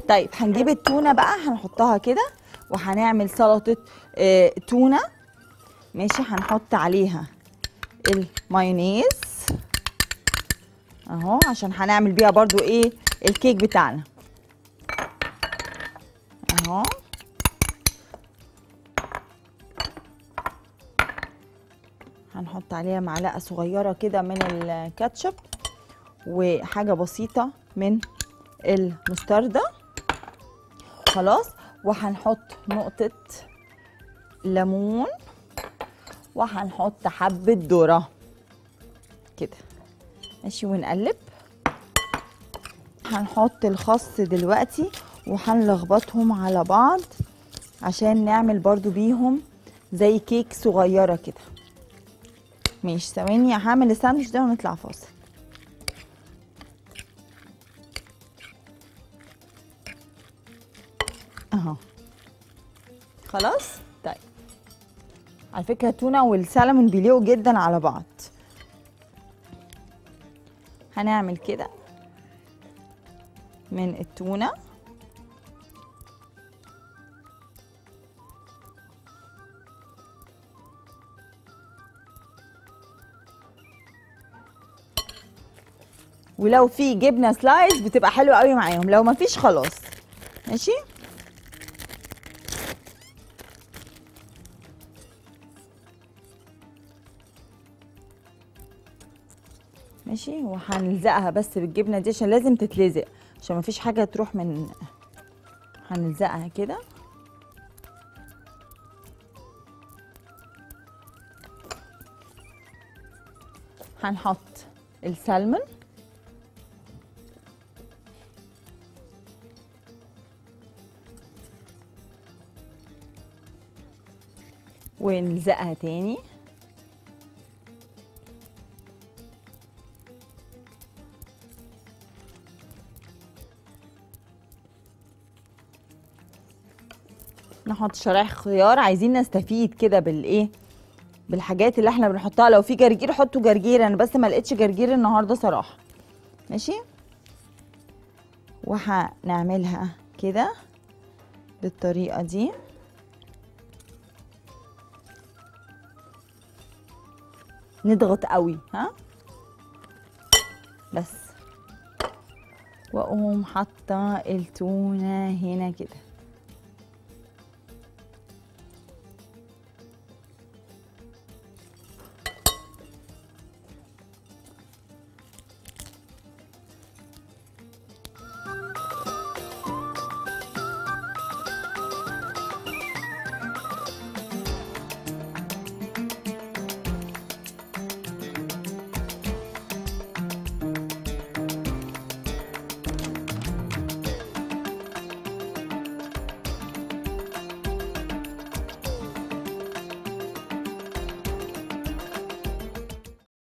طيب هنجيب التونه بقى هنحطها كده وهنعمل سلطه آه تونه ماشي هنحط عليها المايونيز اهو عشان هنعمل بيها برضو ايه الكيك بتاعنا اهو هنحط عليها معلقه صغيره كده من الكاتشب وحاجه بسيطه من المستردة خلاص وهنحط نقطة ليمون وهنحط حبة ذرة كده ماشي ونقلب هنحط الخس دلوقتي وهنلخبطهم على بعض عشان نعمل برضو بيهم زي كيك صغيرة كده ماشي ثواني هعمل الساندوتش ده ونطلع فاصل اهو خلاص طيب على فكره التونه والسلمون بيليقوا جدا على بعض هنعمل كده من التونه ولو في جبنه سلايس بتبقى حلوه قوي معاهم لو مفيش خلاص ماشي ماشي وهنلزقها بس بالجبنه دي عشان لازم تتلزق عشان مفيش حاجه تروح من هنلزقها كده هنحط السلمون ونلزقها تاني نحط شرايح خيار عايزين نستفيد كده بالايه بالحاجات اللي احنا بنحطها لو في جرجير حطوا جرجير انا بس ما لقيتش جرجير النهارده صراحه ماشي وهنعملها كده بالطريقه دي نضغط قوي ها بس واقوم حاطه التونه هنا كده